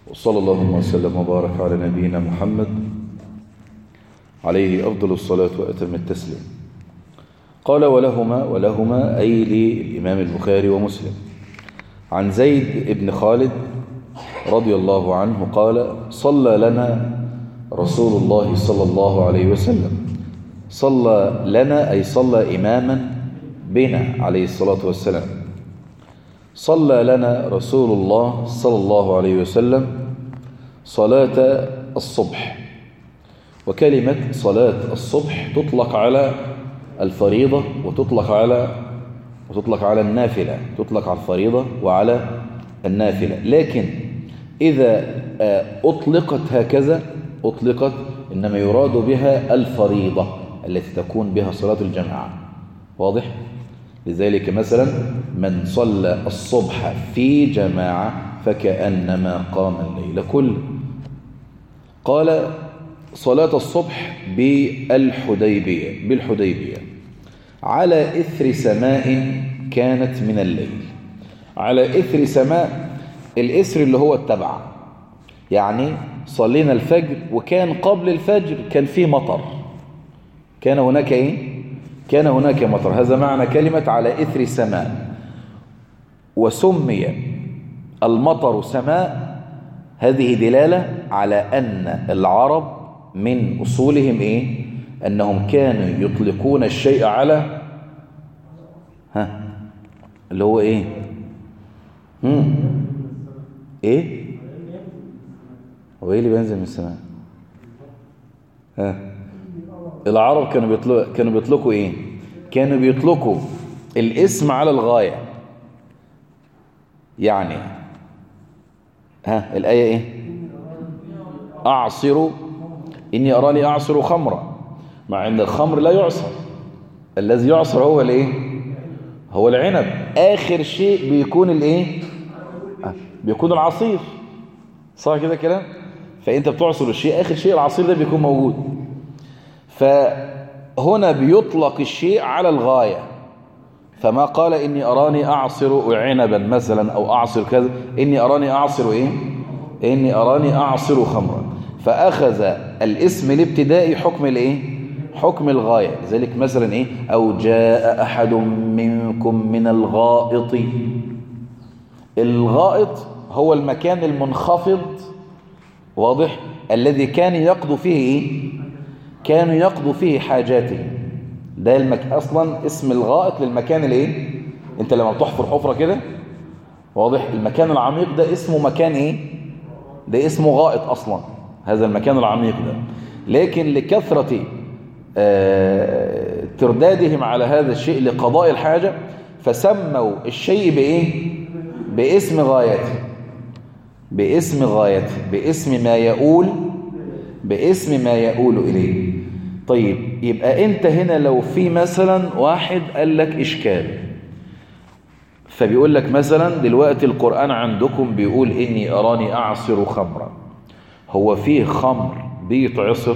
وصلى الله وسلم وبارك على نبينا محمد عليه أفضل الصلاة وأتم التسليم قال ولهما ولهما أي للإمام البخاري ومسلم عن زيد بن خالد رضي الله عنه قال صلى لنا رسول الله صلى الله عليه وسلم صلى لنا أي صلى إماما بنا عليه الصلاة والسلام صلى لنا رسول الله صلى الله عليه وسلم صلاة الصبح وكلمة صلاة الصبح تطلق على الفريضة وتطلق على وتطلق على النافلة تطلق على الفريضة وعلى النافلة لكن إذا أطلقت هكذا أطلقت إنما يراد بها الفريضة التي تكون بها صلاة الجماعة واضح؟ لذلك مثلا من صلى الصبح في جماعة فكأنما قام الليل كله قال صلاة الصبح بالحديبية بالحديبية على إثر سماء كانت من الليل على إثر سماء الإثر اللي هو التبع يعني صلينا الفجر وكان قبل الفجر كان فيه مطر كان هناك إيه؟ كان هناك مطر هذا معنى كلمة على إثر سماء وسمي المطر سماء هذه دلالة على أن العرب من أصولهم إيه أنهم كانوا يطلقون الشيء على ها اللي هو إيه هم إيه هو إيه اللي بينزل من السماء ها العرب كانوا بيطلقوا كانوا بيطلقوا إيه كانوا بيطلقوا الاسم على الغاية يعني ها الآية إيه أعصر إني أراني أعصر خمرا مع أن الخمر لا يعصر الذي يعصر هو الإيه هو العنب آخر شيء بيكون الإيه بيكون العصير صح كده كلام فأنت بتعصر الشيء آخر شيء العصير ده بيكون موجود فهنا بيطلق الشيء على الغاية فما قال إني أراني أعصر عنبا مثلا أو أعصر كذا إني أراني أعصر إيه إني أراني أعصر خمرا فأخذ الاسم الابتدائي حكم الإيه حكم الغاية ذلك مثلا إيه أو جاء أحد منكم من الغائط الغائط هو المكان المنخفض واضح الذي كان يقضوا فيه إيه كانوا يقضوا فيه حاجاته ده المك... اصلا اسم الغائط للمكان الايه انت لما بتحفر حفره كده واضح المكان العميق ده اسمه مكان ايه ده اسمه غائط اصلا هذا المكان العميق ده لكن لكثره آه... تردادهم على هذا الشيء لقضاء الحاجه فسموا الشيء بايه باسم غايته باسم غايته باسم ما يقول باسم ما يقول إليه طيب يبقى أنت هنا لو في مثلا واحد قال لك إشكال فبيقول لك مثلا دلوقتي القرآن عندكم بيقول إني أراني أعصر خمرا هو فيه خمر بيتعصر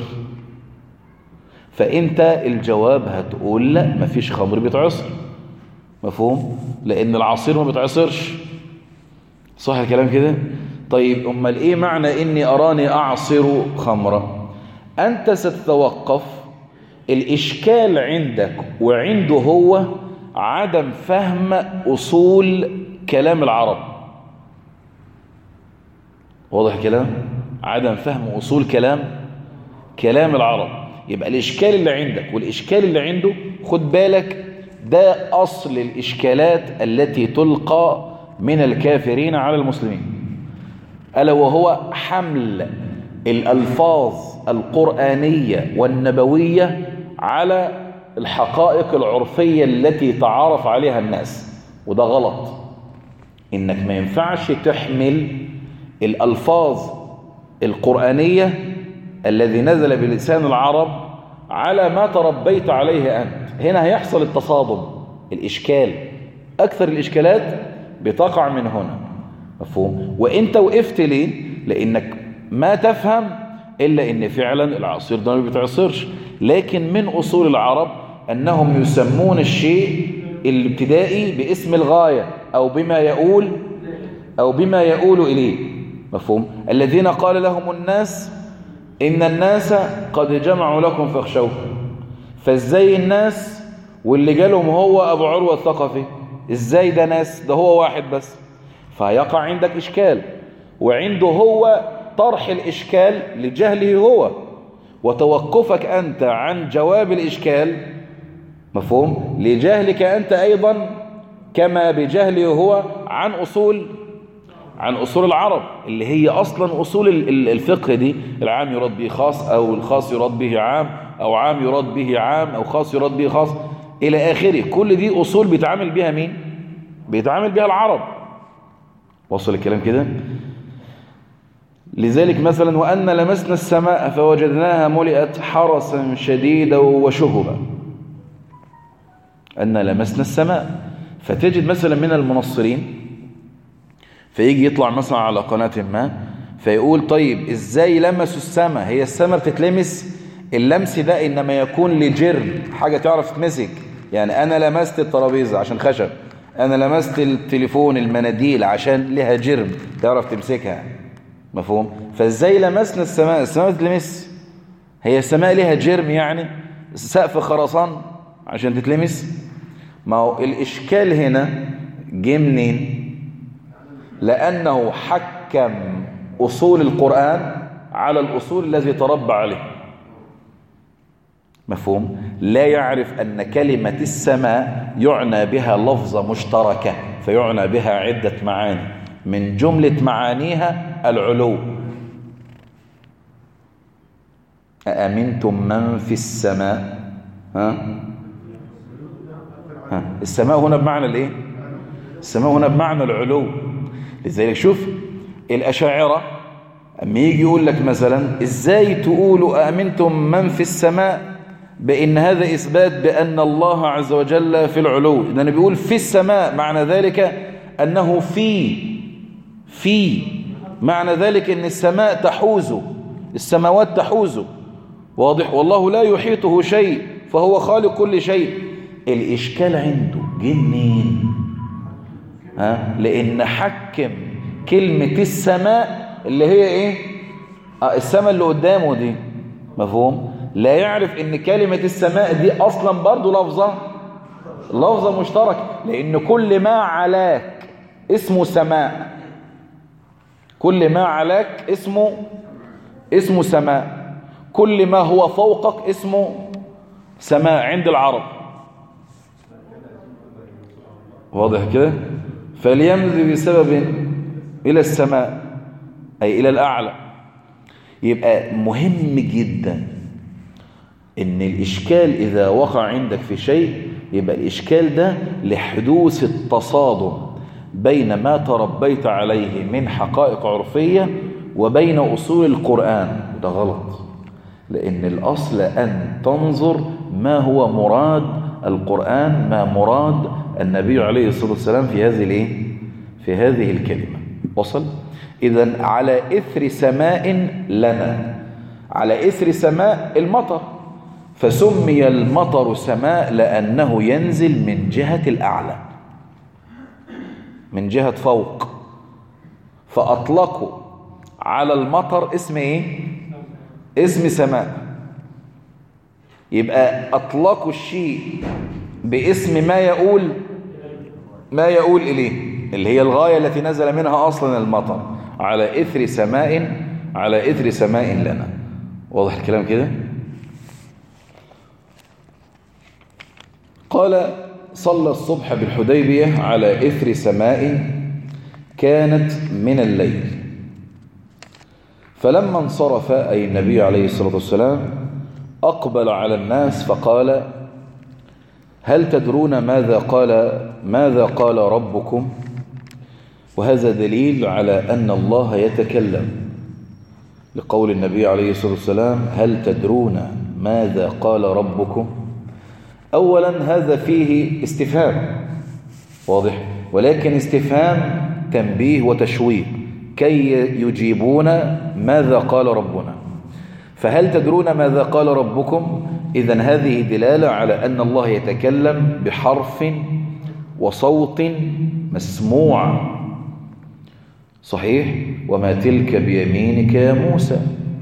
فأنت الجواب هتقول لا مفيش خمر بيتعصر مفهوم لأن العصير ما بيتعصرش صح الكلام كده طيب أمال إيه معنى إني أراني أعصر خمرة أنت ستتوقف الإشكال عندك وعنده هو عدم فهم أصول كلام العرب واضح كلام عدم فهم أصول كلام كلام العرب يبقى الإشكال اللي عندك والإشكال اللي عنده خد بالك ده أصل الإشكالات التي تلقى من الكافرين على المسلمين ألا وهو حمل الألفاظ القرآنية والنبوية على الحقائق العرفية التي تعارف عليها الناس وده غلط إنك ما ينفعش تحمل الألفاظ القرآنية الذي نزل بلسان العرب على ما تربيت عليه أنت هنا هيحصل التصادم الإشكال أكثر الإشكالات بتقع من هنا مفهوم وانت وقفت ليه لانك ما تفهم الا ان فعلا العصير ده ما بيتعصرش لكن من اصول العرب انهم يسمون الشيء الابتدائي باسم الغاية او بما يقول او بما يقول اليه مفهوم الذين قال لهم الناس إن الناس قد جمعوا لكم فاخشوه فازاي الناس واللي جالهم هو أبو عروة الثقفي ازاي ده ناس ده هو واحد بس فيقع عندك إشكال وعنده هو طرح الإشكال لجهله هو وتوقفك أنت عن جواب الإشكال مفهوم لجهلك أنت أيضا كما بجهله هو عن أصول عن أصول العرب اللي هي أصلا أصول الفقه دي العام يراد به خاص أو الخاص يراد به عام أو عام يراد به عام أو خاص يراد به خاص إلى آخره كل دي أصول بيتعامل بها مين بيتعامل بها العرب وصل الكلام كده لذلك مثلا وأن لمسنا السماء فوجدناها ملئت حرسا شديدا وشهبا أن لمسنا السماء فتجد مثلا من المنصرين فيجي يطلع مثلا على قناة ما فيقول طيب ازاي لمسوا السماء هي السماء بتتلمس اللمس ده انما يكون لجرم حاجة تعرف تمسك يعني انا لمست الترابيزة عشان خشب انا لمست التليفون المناديل عشان لها جرم تعرف تمسكها مفهوم فازاي لمسنا السماء السماء بتتلمس هي السماء لها جرم يعني سقف خرسان عشان تتلمس ما هو الاشكال هنا جه منين لأنه حكم أصول القرآن على الأصول الذي تربى عليه مفهوم لا يعرف أن كلمة السماء يعنى بها لفظة مشتركة فيعنى بها عدة معاني من جملة معانيها العلو أأمنتم من في السماء ها؟ ها؟ السماء هنا بمعنى الايه السماء هنا بمعنى العلو لذلك شوف الأشاعرة أما يجي يقول لك مثلا إزاي تقولوا أأمنتم من في السماء بأن هذا إثبات بأن الله عز وجل في العلو لأنه بيقول في السماء معنى ذلك أنه في في معنى ذلك أن السماء تحوزه السماوات تحوزه واضح والله لا يحيطه شيء فهو خالق كل شيء الإشكال عنده جنين ها لأن حكم كلمة السماء اللي هي إيه آه السماء اللي قدامه دي مفهوم لا يعرف ان كلمة السماء دي اصلا برضو لفظة لفظة مشتركة لان كل ما علاك اسمه سماء كل ما علاك اسمه اسمه سماء كل ما هو فوقك اسمه سماء عند العرب واضح كده فليمضي بسبب إلى السماء أي إلى الأعلى يبقى مهم جدا إن الإشكال إذا وقع عندك في شيء يبقى الإشكال ده لحدوث التصادم بين ما تربيت عليه من حقائق عرفية وبين أصول القرآن وده غلط لأن الأصل أن تنظر ما هو مراد القرآن ما مراد النبي عليه الصلاة والسلام في هذه الايه في هذه الكلمة وصل إذا على إثر سماء لنا على إثر سماء المطر فسمي المطر سماء لأنه ينزل من جهة الأعلى من جهة فوق فأطلقوا على المطر اسم إيه اسم سماء يبقى أطلقوا الشيء باسم ما يقول ما يقول إليه اللي هي الغاية التي نزل منها أصلا المطر على إثر سماء على إثر سماء لنا واضح الكلام كده قال صلى الصبح بالحديبية على إثر سماء كانت من الليل فلما انصرف أي النبي عليه الصلاة والسلام أقبل على الناس فقال هل تدرون ماذا قال ماذا قال ربكم وهذا دليل على أن الله يتكلم لقول النبي عليه الصلاة والسلام هل تدرون ماذا قال ربكم أولا هذا فيه استفهام واضح ولكن استفهام تنبيه وتشويق كي يجيبون ماذا قال ربنا فهل تدرون ماذا قال ربكم إذا هذه دلالة على أن الله يتكلم بحرف وصوت مسموع صحيح وما تلك بيمينك يا موسى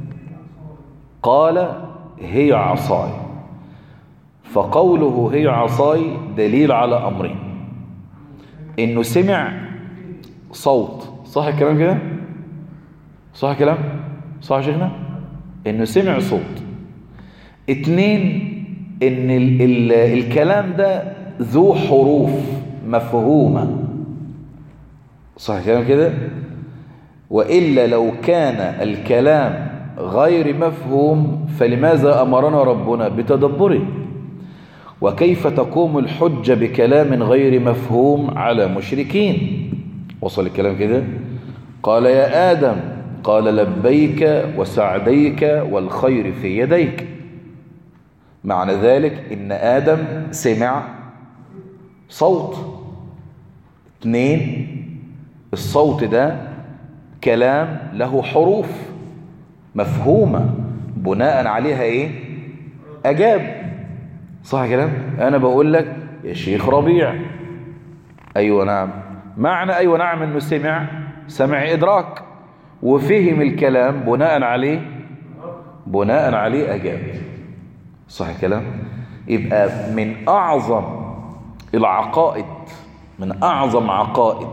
قال هي عصاي فقوله هي عصاي دليل على أمرين إنه سمع صوت صح الكلام كده صح الكلام صح شيخنا إنه سمع صوت اتنين إن ال ال الكلام ده ذو حروف مفهومة صح الكلام كده وإلا لو كان الكلام غير مفهوم فلماذا أمرنا ربنا بتدبره وكيف تقوم الحجة بكلام غير مفهوم على مشركين وصل الكلام كده قال يا آدم قال لبيك وسعديك والخير في يديك معنى ذلك إن آدم سمع صوت اثنين الصوت ده كلام له حروف مفهومة بناء عليها ايه اجاب صح كلام انا بقول لك يا شيخ ربيع ايوه نعم معنى ايوه نعم انه سمع سمع ادراك وفهم الكلام بناء عليه بناء عليه اجاب صح كلام يبقى من اعظم العقائد من اعظم عقائد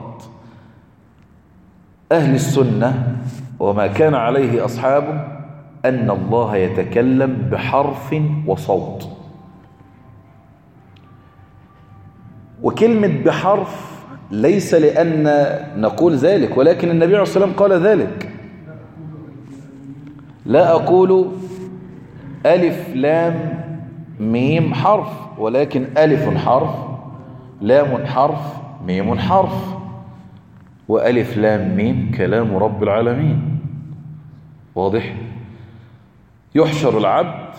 اهل السنه وما كان عليه أصحابه أن الله يتكلم بحرف وصوت وكلمة بحرف ليس لأن نقول ذلك ولكن النبي عليه الصلاة والسلام قال ذلك لا أقول ألف لام ميم حرف ولكن ألف حرف لام حرف ميم حرف وألف لام ميم كلام رب العالمين واضح يحشر العبد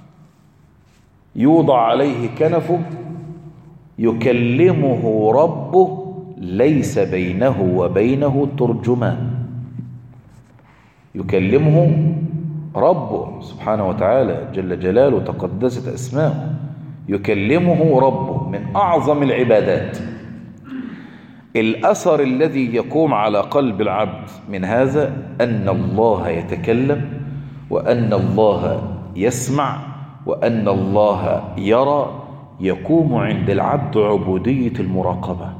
يوضع عليه كنفه يكلمه ربه ليس بينه وبينه ترجمان يكلمه ربه سبحانه وتعالى جل جلاله تقدست أسماؤه يكلمه ربه من أعظم العبادات الأثر الذي يقوم على قلب العبد من هذا أن الله يتكلم وأن الله يسمع وأن الله يرى يقوم عند العبد عبودية المراقبة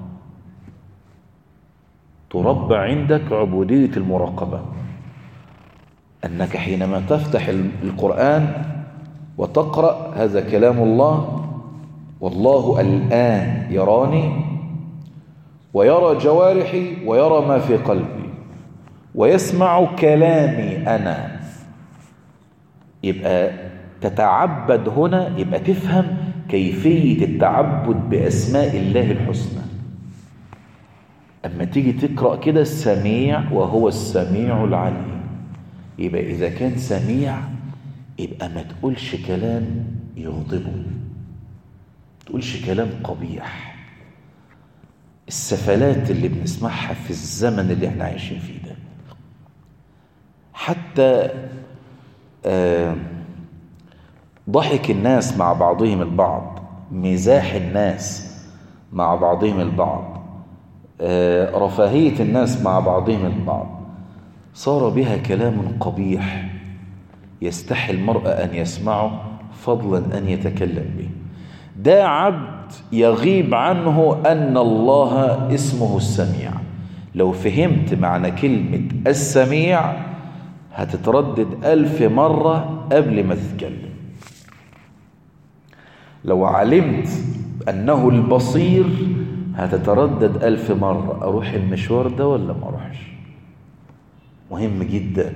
تربى عندك عبودية المراقبة أنك حينما تفتح القرآن وتقرأ هذا كلام الله والله الآن يراني ويرى جوارحي ويرى ما في قلبي ويسمع كلامي أنا يبقى تتعبد هنا يبقى تفهم كيفية التعبد بأسماء الله الحسنى أما تيجي تقرأ كده السميع وهو السميع العليم يبقى إذا كان سميع يبقى ما تقولش كلام يغضبه تقولش كلام قبيح السفلات اللي بنسمعها في الزمن اللي احنا عايشين فيه ده حتى آه ضحك الناس مع بعضهم البعض مزاح الناس مع بعضهم البعض آه رفاهية الناس مع بعضهم البعض صار بها كلام قبيح يستحي المرء أن يسمعه فضلا أن يتكلم به ده عبد يغيب عنه أن الله اسمه السميع لو فهمت معنى كلمة السميع هتتردد ألف مرة قبل ما تتكلم لو علمت أنه البصير هتتردد ألف مرة أروح المشوار ده ولا ما أروحش مهم جدا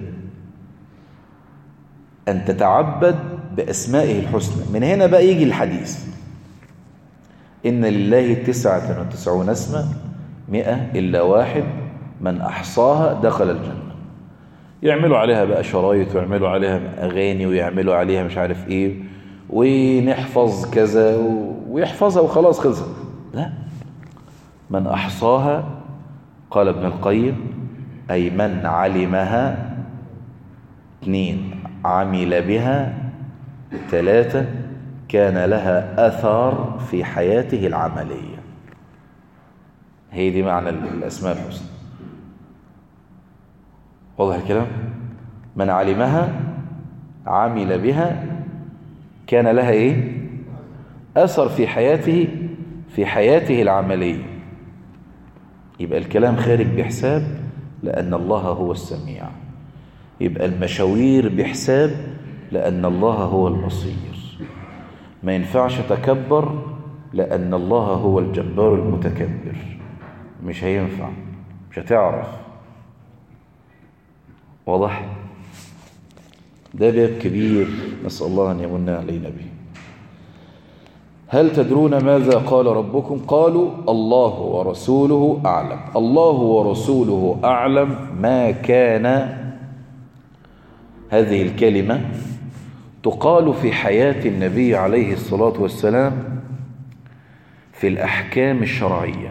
أن تتعبد بأسمائه الحسنى من هنا بقى يجي الحديث إن لله تسعة وتسعون اسما مئة إلا واحد من أحصاها دخل الجنة يعملوا عليها بقى شرايط ويعملوا عليها أغاني ويعملوا عليها مش عارف إيه ونحفظ كذا ويحفظها وخلاص خلصت لا من أحصاها قال ابن القيم أي من علمها اثنين عمل بها ثلاثة كان لها أثار في حياته العملية هي دي معنى الأسماء الحسنى واضح الكلام من علمها عمل بها كان لها ايه اثر في حياته في حياته العمليه يبقى الكلام خارج بحساب لان الله هو السميع يبقى المشاوير بحساب لان الله هو البصير ما ينفعش تكبر لان الله هو الجبار المتكبر مش هينفع مش هتعرف واضح ده باب كبير نسأل الله أن يمن علينا به هل تدرون ماذا قال ربكم قالوا الله ورسوله أعلم الله ورسوله أعلم ما كان هذه الكلمة تقال في حياة النبي عليه الصلاة والسلام في الأحكام الشرعية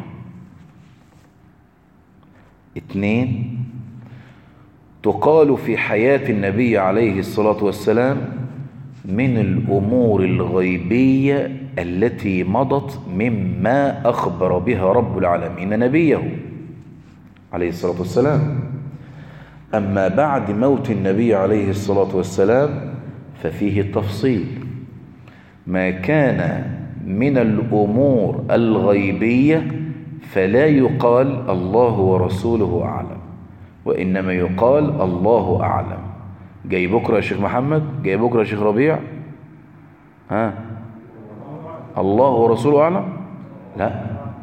اثنين تقال في حياة النبي عليه الصلاة والسلام من الأمور الغيبية التي مضت مما أخبر بها رب العالمين نبيه عليه الصلاة والسلام أما بعد موت النبي عليه الصلاة والسلام ففيه التفصيل ما كان من الأمور الغيبية فلا يقال الله ورسوله أعلم وإنما يقال الله أعلم جاي بكرة يا شيخ محمد جاي بكرة يا شيخ ربيع ها الله ورسوله أعلم لا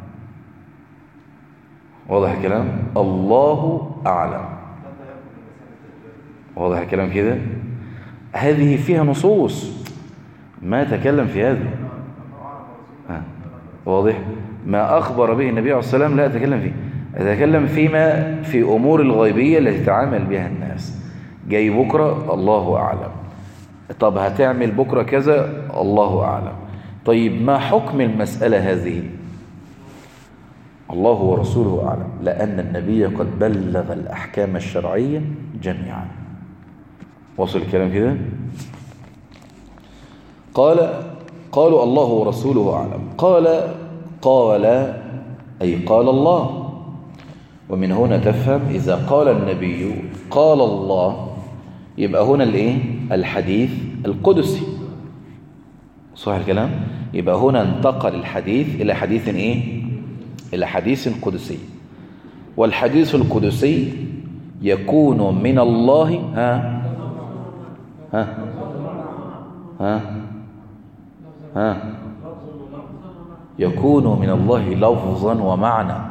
واضح الكلام الله أعلم واضح الكلام كده هذه فيها نصوص ما تكلم في هذا ها. واضح ما أخبر به النبي عليه الصلاة والسلام لا أتكلم فيه أتكلم فيما في أمور الغيبية التي تعامل بها الناس جاي بكرة الله أعلم طب هتعمل بكرة كذا الله أعلم طيب ما حكم المسألة هذه الله ورسوله أعلم لأن النبي قد بلغ الأحكام الشرعية جميعا وصل الكلام كده قال قالوا الله ورسوله أعلم قال قال أي قال الله ومن هنا تفهم إذا قال النبي قال الله يبقى هنا الايه الحديث القدسي صح الكلام يبقى هنا انتقل الحديث إلى حديث إيه إلى حديث قدسي والحديث القدسي يكون من الله ها ها ها ها يكون من الله لفظا ومعنى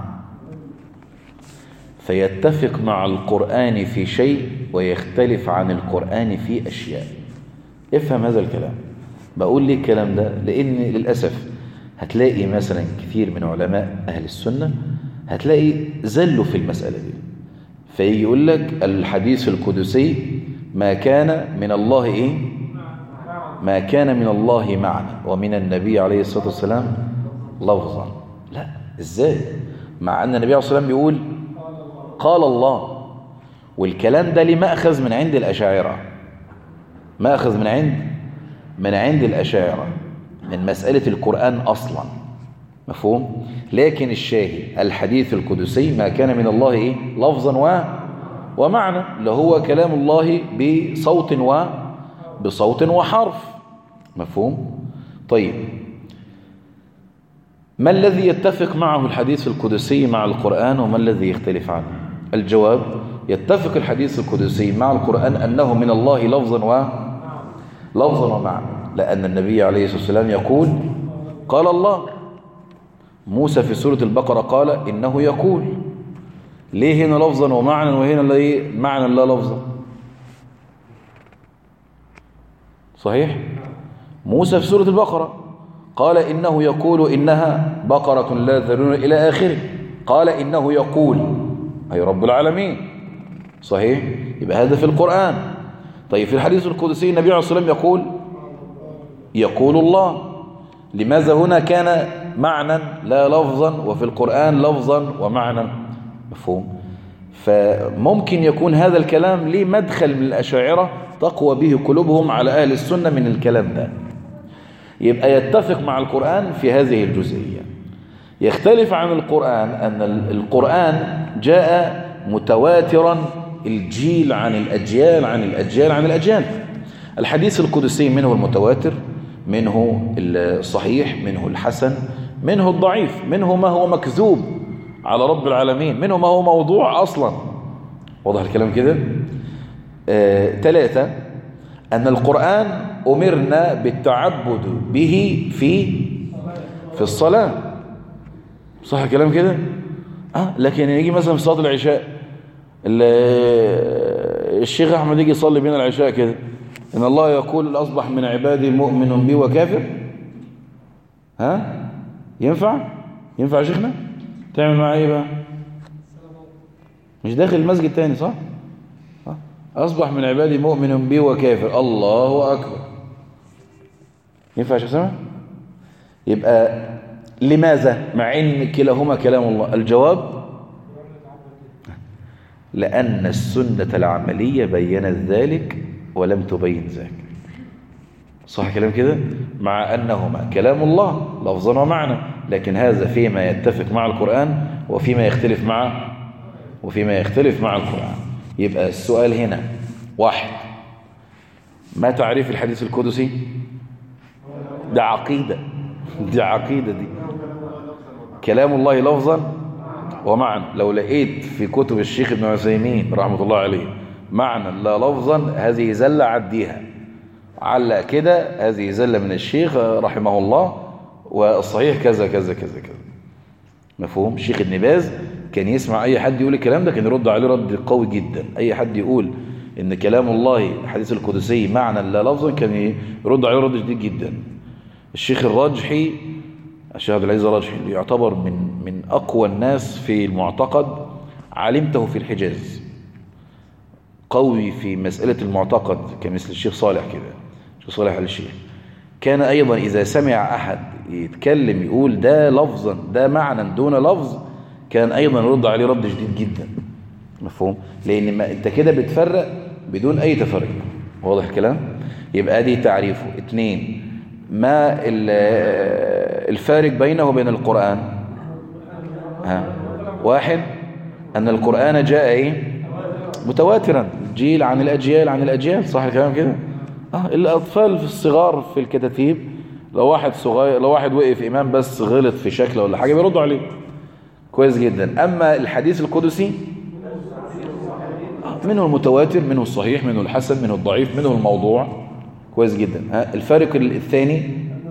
فيتفق مع القرآن في شيء ويختلف عن القرآن في أشياء افهم هذا الكلام بقول لي الكلام ده لأن للأسف هتلاقي مثلا كثير من علماء أهل السنة هتلاقي زلوا في المسألة دي فيجي يقول لك الحديث القدسي ما كان من الله إيه ما كان من الله معنى ومن النبي عليه الصلاة والسلام لفظا لا ازاي مع أن النبي عليه الصلاة والسلام بيقول قال الله والكلام ده ليه مأخذ من عند الأشاعرة مأخذ من عند من عند الأشاعرة من مسألة القرآن أصلا مفهوم لكن الشاهد الحديث القدسي ما كان من الله إيه؟ لفظا و ومعنى اللي هو كلام الله بصوت و بصوت وحرف مفهوم طيب ما الذي يتفق معه الحديث القدسي مع القرآن وما الذي يختلف عنه الجواب يتفق الحديث القدسي مع القرآن أنه من الله لفظا و لفظا ومعنى لأن النبي عليه الصلاة والسلام يقول قال الله موسى في سورة البقرة قال إنه يقول ليه هنا لفظا ومعنى وهنا لا معنى لا لفظا صحيح موسى في سورة البقرة قال إنه يقول إنها بقرة لا ذرون إلى آخره قال إنه يقول أي رب العالمين صحيح يبقى هذا في القرآن طيب في الحديث القدسي النبي عليه الصلاة والسلام يقول يقول الله لماذا هنا كان معنى لا لفظا وفي القرآن لفظا ومعنى مفهوم فممكن يكون هذا الكلام ليه مدخل من الأشاعرة تقوى به قلوبهم على أهل السنة من الكلام ده يبقى يتفق مع القرآن في هذه الجزئية يختلف عن القرآن أن القرآن جاء متواترا الجيل عن الأجيال عن الأجيال عن الأجيال الحديث القدسي منه المتواتر منه الصحيح منه الحسن منه الضعيف منه ما هو مكذوب على رب العالمين منه ما هو موضوع أصلا واضح الكلام كده آه، ثلاثة أن القرآن أمرنا بالتعبد به في في الصلاة صح الكلام كده أه لكن يجي مثلا في صلاة العشاء الشيخ أحمد يجي يصلي بين العشاء كده إن الله يقول أصبح من عبادي مؤمن بي وكافر ها ينفع ينفع يا شيخنا تعمل معاه ايه بقى مش داخل المسجد تاني صح أصبح من عبادي مؤمن بي وكافر الله أكبر ينفع يا شيخ سامع يبقى لماذا مع ان كلاهما كلام الله الجواب لأن السنة العملية بينت ذلك ولم تبين ذاك صح كلام كده مع أنهما كلام الله لفظا ومعنى لكن هذا فيما يتفق مع القرآن وفيما يختلف مع وفيما يختلف مع القرآن يبقى السؤال هنا واحد ما تعريف الحديث القدسي ده عقيدة دي عقيدة دي كلام الله لفظا ومعنى لو لقيت في كتب الشيخ ابن عثيمين رحمة الله عليه معنى لا لفظا هذه زلة عديها علق كده هذه زلة من الشيخ رحمه الله والصحيح كذا كذا كذا كذا مفهوم الشيخ ابن باز كان يسمع اي حد يقول الكلام ده كان يرد عليه رد قوي جدا اي حد يقول ان كلام الله الحديث القدسي معنى لا لفظا كان يرد عليه رد شديد جدا الشيخ الراجحي الشيخ عبد العزيز الراجحي اللي يعتبر من من اقوى الناس في المعتقد علمته في الحجاز قوي في مسألة المعتقد كمثل الشيخ صالح كده الشيخ صالح الشيخ كان أيضا إذا سمع أحد يتكلم يقول ده لفظا ده معنى دون لفظ كان أيضا يرد عليه رد شديد جدا مفهوم لأن ما أنت كده بتفرق بدون أي تفرق واضح الكلام يبقى دي تعريفه اثنين ما الفارق بينه وبين القرآن ها واحد أن القرآن جاء إيه متواترا جيل عن الأجيال عن الأجيال صح الكلام كده آه الأطفال في الصغار في الكتاتيب لو واحد صغير لو واحد وقف إمام بس غلط في شكله ولا حاجة بيردوا عليه كويس جدا أما الحديث القدسي منه المتواتر منه الصحيح منه الحسن منه الضعيف منه الموضوع كويس جدا ها الفارق الثاني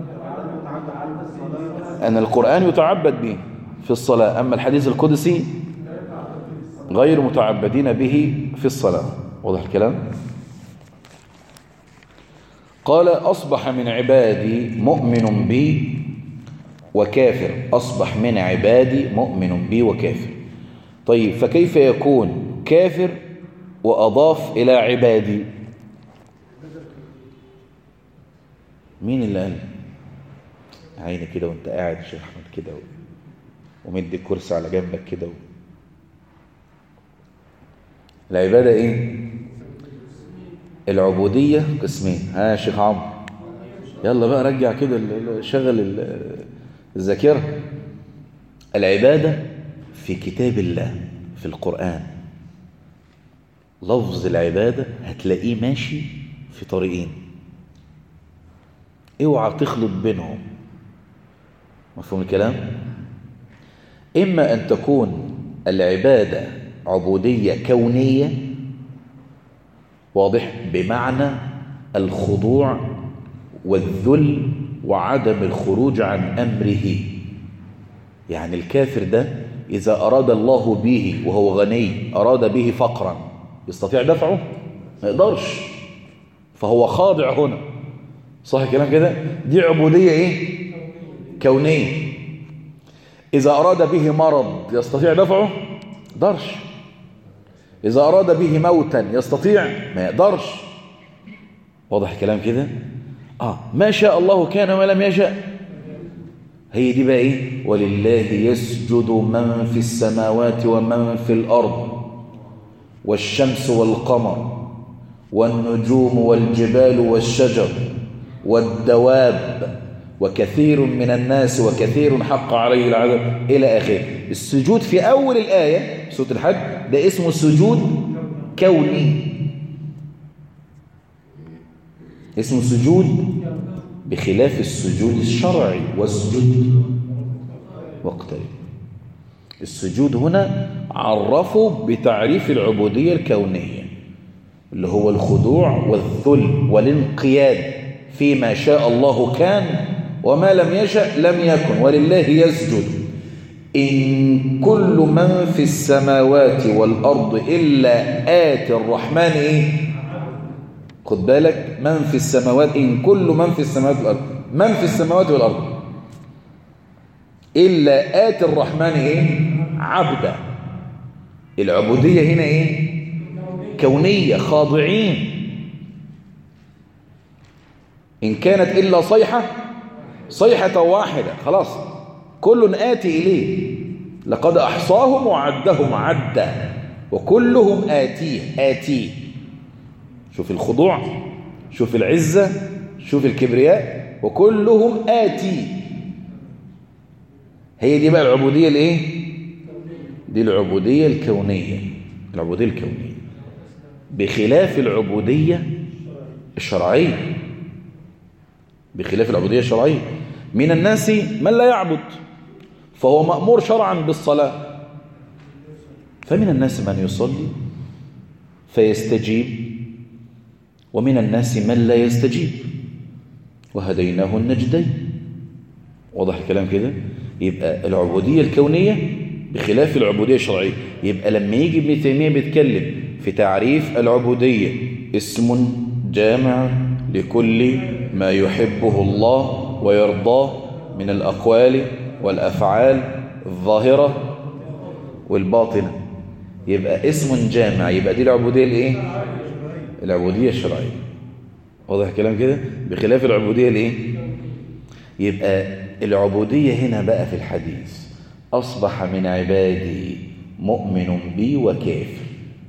أن القرآن يتعبد به في الصلاة أما الحديث القدسي غير متعبدين به في الصلاة واضح الكلام قال أصبح من عبادي مؤمن بي وكافر أصبح من عبادي مؤمن بي وكافر طيب فكيف يكون كافر وأضاف إلى عبادي مين اللي قال عيني كده وانت قاعد يا شيخ احمد كده ومدي الكرسي على جنبك كده و... العبادة ايه العبودية قسمين ها يا شيخ عمرو يلا بقى رجع كده شغل الذاكرة العبادة في كتاب الله في القرآن لفظ العبادة هتلاقيه ماشي في طريقين اوعى تخلط بينهم مفهوم الكلام إما أن تكون العبادة عبودية كونية واضح بمعنى الخضوع والذل وعدم الخروج عن أمره يعني الكافر ده إذا أراد الله به وهو غني أراد به فقرا يستطيع دفعه ما يقدرش فهو خاضع هنا صح الكلام كده دي عبودية إيه كونية إذا أراد به مرض يستطيع دفعه يقدرش إذا أراد به موتا يستطيع ما يقدرش واضح الكلام كده آه ما شاء الله كان وما لم يشاء هي دي بقى إيه ولله يسجد من في السماوات ومن في الأرض والشمس والقمر والنجوم والجبال والشجر والدواب وكثير من الناس وكثير حق عليه العذاب إلى آخره السجود في أول الآية سورة الحج ده اسمه سجود كوني اسمه سجود بخلاف السجود الشرعي والسجود واقترب السجود هنا عرفوا بتعريف العبودية الكونية اللي هو الخضوع والذل والانقياد فيما شاء الله كان وما لم يشأ لم يكن ولله يسجد إن كل من في السماوات والأرض إلا آت الرحمن إيه؟ خد بالك من في السماوات إن كل من في السماوات والأرض من في السماوات والأرض إلا آت الرحمن إيه؟ عبدا العبودية هنا إيه؟ كونية خاضعين إن كانت إلا صيحة صيحة واحدة خلاص كل آتي إليه لقد أحصاهم وعدهم عدا وكلهم آتيه آتيه شوف الخضوع شوف العزة شوف الكبرياء وكلهم آتي هي دي بقى العبودية الايه دي العبودية الكونية العبودية الكونية بخلاف العبودية الشرعية بخلاف العبودية الشرعية من الناس من لا يعبد فهو مأمور شرعا بالصلاة فمن الناس من يصلي فيستجيب ومن الناس من لا يستجيب وهديناه النجدين واضح الكلام كده يبقى العبودية الكونية بخلاف العبودية الشرعية يبقى لما يجي ابن تيمية بيتكلم في تعريف العبودية اسم جامع لكل ما يحبه الله ويرضاه من الأقوال والأفعال الظاهرة والباطنة يبقى اسم جامع يبقى دي العبودية الايه العبودية الشرعية واضح الكلام كده بخلاف العبودية الايه يبقى العبودية هنا بقى في الحديث أصبح من عبادي مؤمن بي وكافر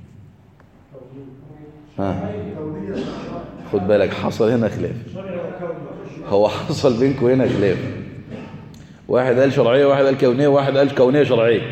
ها خد بالك حصل هنا خلاف هو حصل بينكم هنا خلاف واحد قال شرعية واحد قال كونية واحد قال كونية شرعية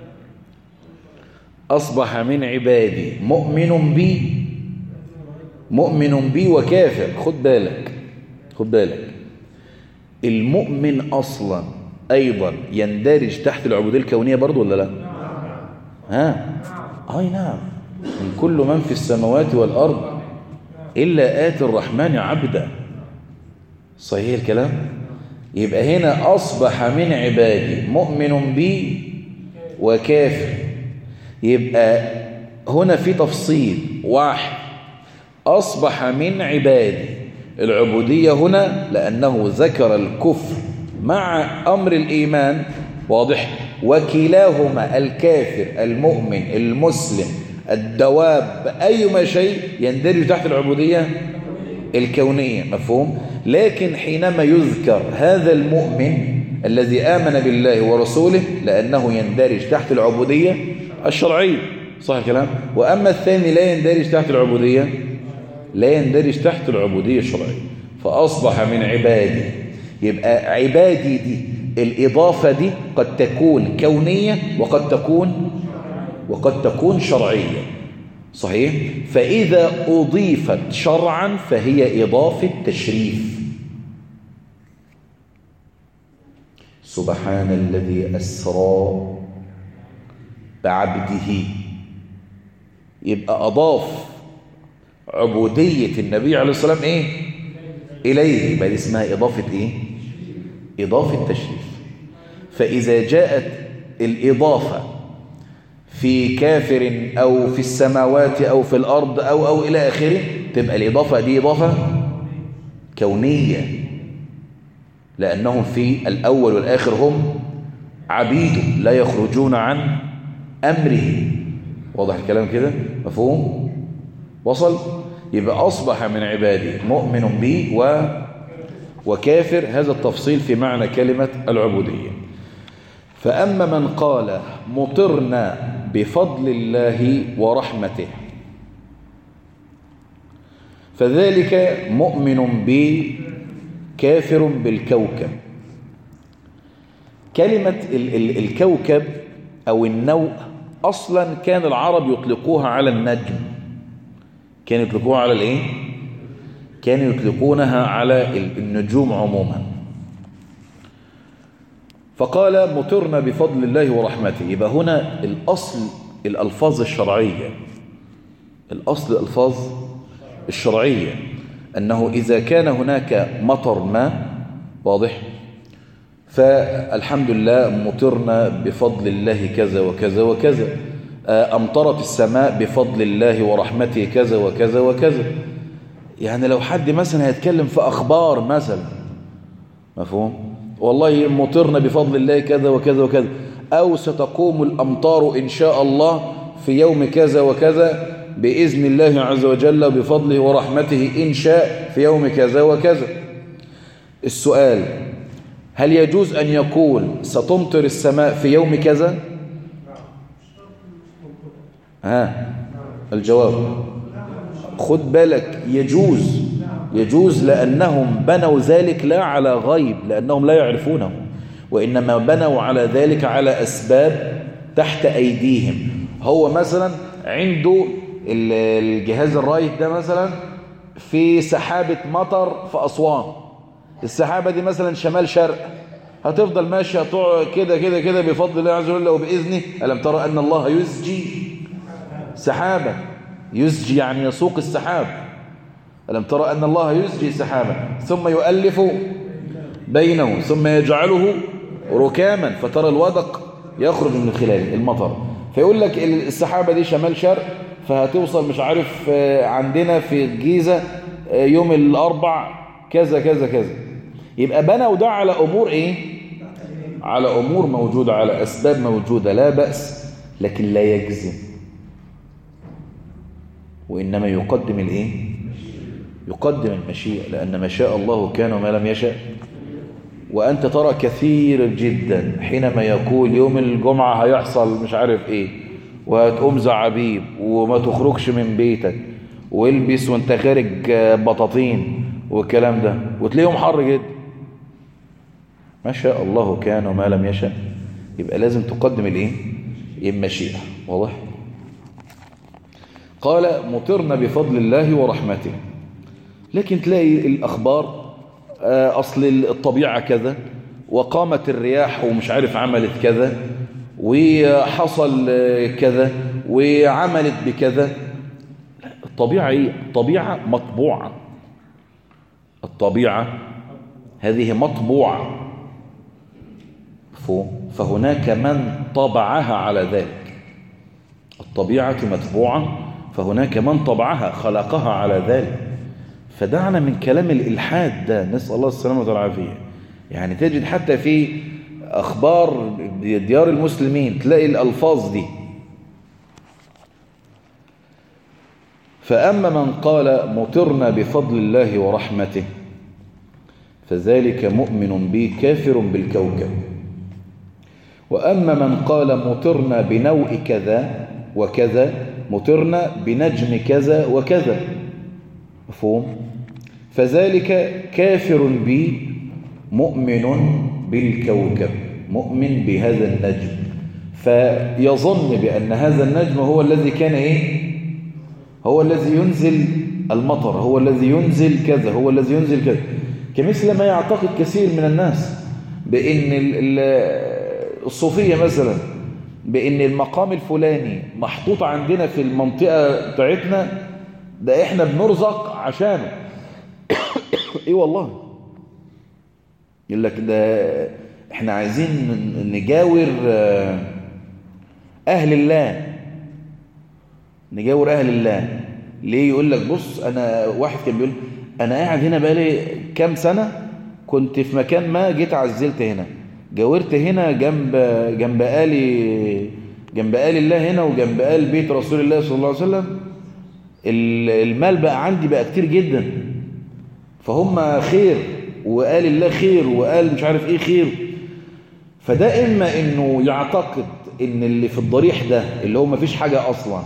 أصبح من عبادي مؤمن بي مؤمن بي وكافر خد بالك خد بالك المؤمن أصلا أيضا يندرج تحت العبودية الكونية برضو ولا لا ها أي نعم من كل من في السماوات والأرض إلا آت الرحمن عبدا صحيح الكلام يبقى هنا أصبح من عبادي مؤمن بي وكافر يبقى هنا في تفصيل واحد أصبح من عبادي العبودية هنا لأنه ذكر الكفر مع أمر الإيمان واضح وكلاهما الكافر المؤمن المسلم الدواب أيما شيء يندرج تحت العبودية الكونية مفهوم لكن حينما يذكر هذا المؤمن الذي آمن بالله ورسوله لأنه يندرج تحت العبودية الشرعية صح الكلام وأما الثاني لا يندرج تحت العبودية لا يندرج تحت العبودية الشرعية فأصبح من عبادي يبقى عبادي دي الإضافة دي قد تكون كونية وقد تكون وقد تكون شرعية صحيح فإذا أضيفت شرعا فهي إضافة تشريف سبحان الذي أسرى بعبده يبقى أضاف عبودية النبي عليه الصلاة والسلام إيه إليه يبقى دي اسمها إضافة إيه إضافة تشريف فإذا جاءت الإضافة في كافر أو في السماوات أو في الأرض أو أو إلى آخره تبقى الإضافة دي إضافة كونية لأنهم في الأول والآخر هم عبيد لا يخرجون عن أمره واضح الكلام كده مفهوم وصل يبقى أصبح من عبادي مؤمن بي و وكافر هذا التفصيل في معنى كلمة العبودية فأما من قال مطرنا بفضل الله ورحمته فذلك مؤمن بي كافر بالكوكب كلمة ال ال الكوكب أو النوء أصلا كان العرب يطلقوها على النجم كانوا يطلقوها على الايه كانوا يطلقونها على النجوم عموما فقال مطرنا بفضل الله ورحمته يبقى هنا الأصل الألفاظ الشرعية الأصل الألفاظ الشرعية أنه إذا كان هناك مطر ما واضح فالحمد لله مطرنا بفضل الله كذا وكذا وكذا أمطرت السماء بفضل الله ورحمته كذا وكذا وكذا يعني لو حد مثلا هيتكلم في أخبار مثلا مفهوم والله مطرنا بفضل الله كذا وكذا وكذا أو ستقوم الأمطار إن شاء الله في يوم كذا وكذا بإذن الله عز وجل بفضله ورحمته إن شاء في يوم كذا وكذا السؤال هل يجوز أن يقول ستمطر السماء في يوم كذا ها الجواب خد بالك يجوز يجوز لأنهم بنوا ذلك لا على غيب لأنهم لا يعرفونه وإنما بنوا على ذلك على أسباب تحت أيديهم هو مثلا عنده الجهاز الرايح ده مثلا في سحابة مطر في أسوان السحابة دي مثلا شمال شرق هتفضل ماشية كده كده كده بفضل الله عز وجل وبإذنه ألم ترى أن الله يزجي سحابة يزجي يعني يسوق السحاب ألم ترى أن الله يزجي سحابا ثم يؤلف بينه ثم يجعله ركاما فترى الودق يخرج من خلاله المطر فيقول لك السحابة دي شمال شرق فهتوصل مش عارف عندنا في الجيزة يوم الأربع كذا كذا كذا يبقى بنوا ده على أمور إيه على أمور موجودة على أسباب موجودة لا بأس لكن لا يجزم وإنما يقدم الإيه يقدم المشيئة لأن ما شاء الله كان وما لم يشاء وأنت ترى كثير جدا حينما يقول يوم الجمعة هيحصل مش عارف إيه وهتقوم زعبيب وما تخرجش من بيتك والبس وانت خارج بطاطين والكلام ده وتلاقيهم حر جدا ما شاء الله كان وما لم يشاء يبقى لازم تقدم الايه المشيئة واضح قال مطرنا بفضل الله ورحمته لكن تلاقي الأخبار أصل الطبيعة كذا وقامت الرياح ومش عارف عملت كذا وحصل كذا وعملت بكذا الطبيعة ايه الطبيعة مطبوعة الطبيعة هذه مطبوعة فهناك من طبعها على ذلك الطبيعة مطبوعة فهناك من طبعها خلقها على ذلك فدعنا من كلام الإلحاد ده نسأل الله السلامة والعافية يعني تجد حتى في أخبار ديار المسلمين تلاقي الألفاظ دي فأما من قال مطرنا بفضل الله ورحمته فذلك مؤمن به كافر بالكوكب وأما من قال مطرنا بنوء كذا وكذا مطرنا بنجم كذا وكذا مفهوم فذلك كافر بي مؤمن بالكوكب مؤمن بهذا النجم فيظن بأن هذا النجم هو الذي كان إيه هو الذي ينزل المطر هو الذي ينزل كذا هو الذي ينزل كذا كمثل ما يعتقد كثير من الناس بأن الصوفية مثلا بأن المقام الفلاني محطوط عندنا في المنطقة بتاعتنا ده احنا بنرزق عشانه ايه والله يقول لك ده احنا عايزين نجاور اهل الله نجاور اهل الله ليه يقول لك بص انا واحد كان بيقول انا قاعد هنا بقالي كام سنة كنت في مكان ما جيت عزلت هنا جاورت هنا جنب جنب آل جنب آل الله هنا وجنب آل بيت رسول الله صلى الله عليه وسلم المال بقى عندي بقى كتير جدا فهم خير وقال الله خير وقال مش عارف ايه خير فده اما انه يعتقد ان اللي في الضريح ده اللي هو ما فيش حاجة اصلا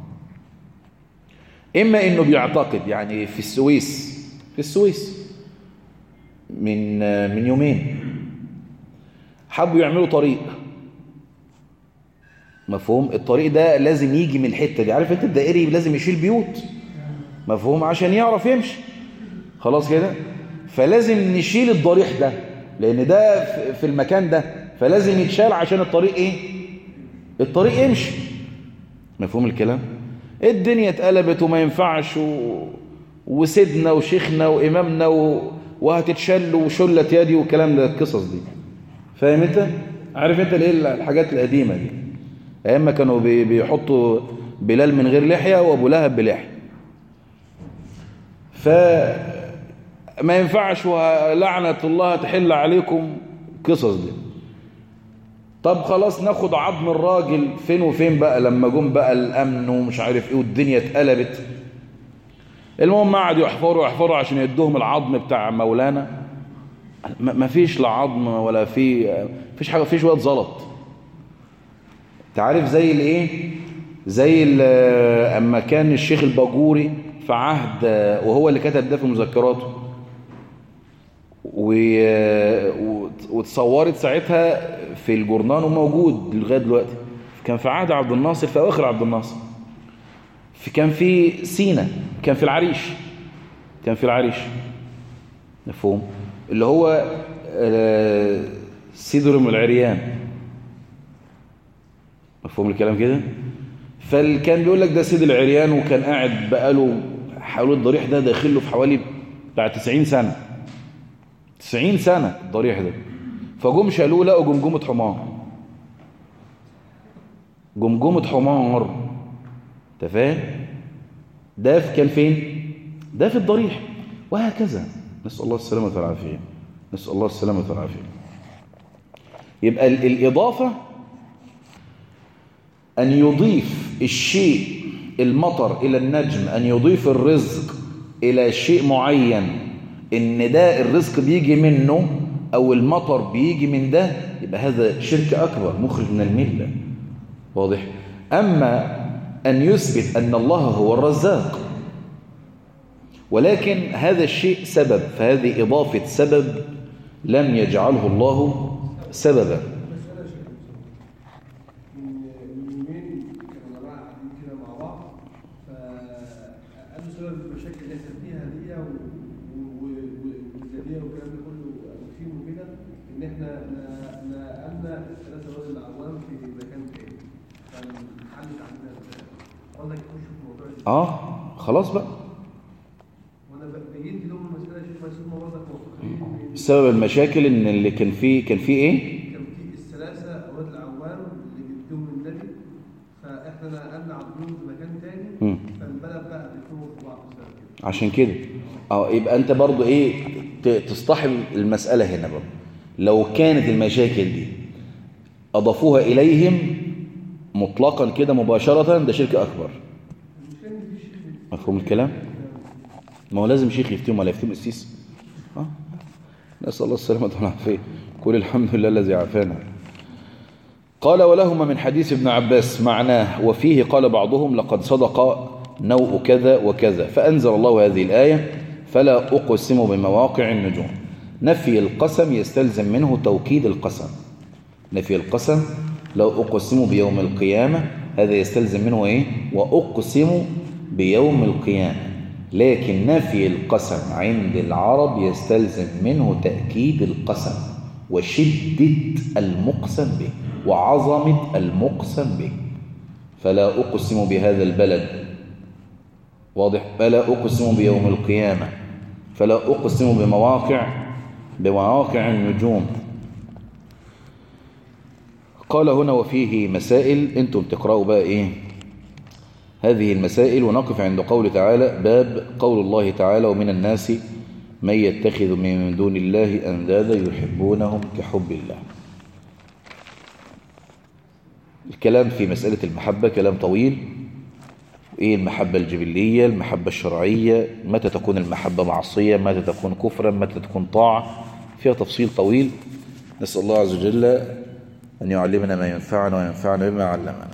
اما انه بيعتقد يعني في السويس في السويس من من يومين حبوا يعملوا طريق مفهوم الطريق ده لازم يجي من الحتة دي عارف انت الدائري لازم يشيل بيوت مفهوم عشان يعرف يمشي خلاص كده فلازم نشيل الضريح ده لان ده في المكان ده فلازم يتشال عشان الطريق ايه الطريق يمشي مفهوم الكلام الدنيا اتقلبت وما ينفعش و... وسيدنا وشيخنا وامامنا و... وهتتشل وشلت يدي والكلام ده القصص دي فاهم انت عارف انت الايه الحاجات القديمه دي ايام ما كانوا بي... بيحطوا بلال من غير لحيه وابو لهب بلحيه ف ما ينفعش ولعنه الله تحل عليكم القصص دي طب خلاص ناخد عظم الراجل فين وفين بقى لما جم بقى الامن ومش عارف ايه والدنيا اتقلبت المهم قعدوا يحفروا يحفروا عشان يدوهم العظم بتاع مولانا ما فيش لا عظم ولا في فيش حاجه في شويه زلط انت عارف زي الايه زي اما كان الشيخ الباجوري في عهد وهو اللي كتب ده في مذكراته واتصورت ساعتها في الجورنان وموجود لغايه دلوقتي كان في عهد عبد الناصر في اواخر عبد الناصر في كان في سينا كان في العريش كان في العريش مفهوم اللي هو سيدرم العريان مفهوم الكلام كده فكان بيقول لك ده سيد العريان وكان قاعد بقاله حوالي الضريح ده داخل له في حوالي بتاع 90 سنه 90 سنه الضريح ده فجم شالوه لقوا جمجمه حمار جمجمه حمار انت فاهم ده كان فين ده في الضريح وهكذا نسال الله السلامه والعافيه نسال الله السلامه والعافيه يبقى الاضافه ان يضيف الشيء المطر الى النجم ان يضيف الرزق الى شيء معين ان ده الرزق بيجي منه او المطر بيجي من ده يبقى هذا شرك اكبر مخرج من المله واضح اما ان يثبت ان الله هو الرزاق ولكن هذا الشيء سبب فهذه اضافه سبب لم يجعله الله سببا اه خلاص بقى سبب المشاكل ان اللي كان فيه كان فيه ايه كان في الثلاثه اولاد العوام اللي جبتهم من النبي فاحنا نقلنا عبدهم في مكان تاني فالبلد بقى بيكونوا في بعض كده عشان كده اه يبقى انت برضو ايه تصطحب المساله هنا برضو لو كانت المشاكل دي اضافوها اليهم مطلقا كده مباشره ده شرك اكبر مفهوم الكلام ما هو لازم شيخ يفتيهم ولا يفتيهم السيس اه نسال الله السلامه والعافيه قول الحمد لله الذي عافانا قال ولهما من حديث ابن عباس معناه وفيه قال بعضهم لقد صدق نوء كذا وكذا فأنزل الله هذه الآية فلا أقسم بمواقع النجوم نفي القسم يستلزم منه توكيد القسم نفي القسم لو أقسم بيوم القيامة هذا يستلزم منه إيه وأقسم بيوم القيامة لكن نفي القسم عند العرب يستلزم منه تأكيد القسم وشدة المقسم به وعظمة المقسم به فلا أقسم بهذا البلد واضح فلا أقسم بيوم القيامة فلا أقسم بمواقع بمواقع النجوم قال هنا وفيه مسائل انتم تقرأوا بقى ايه هذه المسائل ونقف عند قول تعالى باب قول الله تعالى ومن الناس من يتخذ من دون الله أندادا يحبونهم كحب الله الكلام في مسألة المحبة كلام طويل ايه المحبة الجبلية المحبة الشرعية متى تكون المحبة معصية متى تكون كفرا متى تكون طاعة فيها تفصيل طويل نسأل الله عز وجل أن يعلمنا ما ينفعنا وينفعنا بما علمنا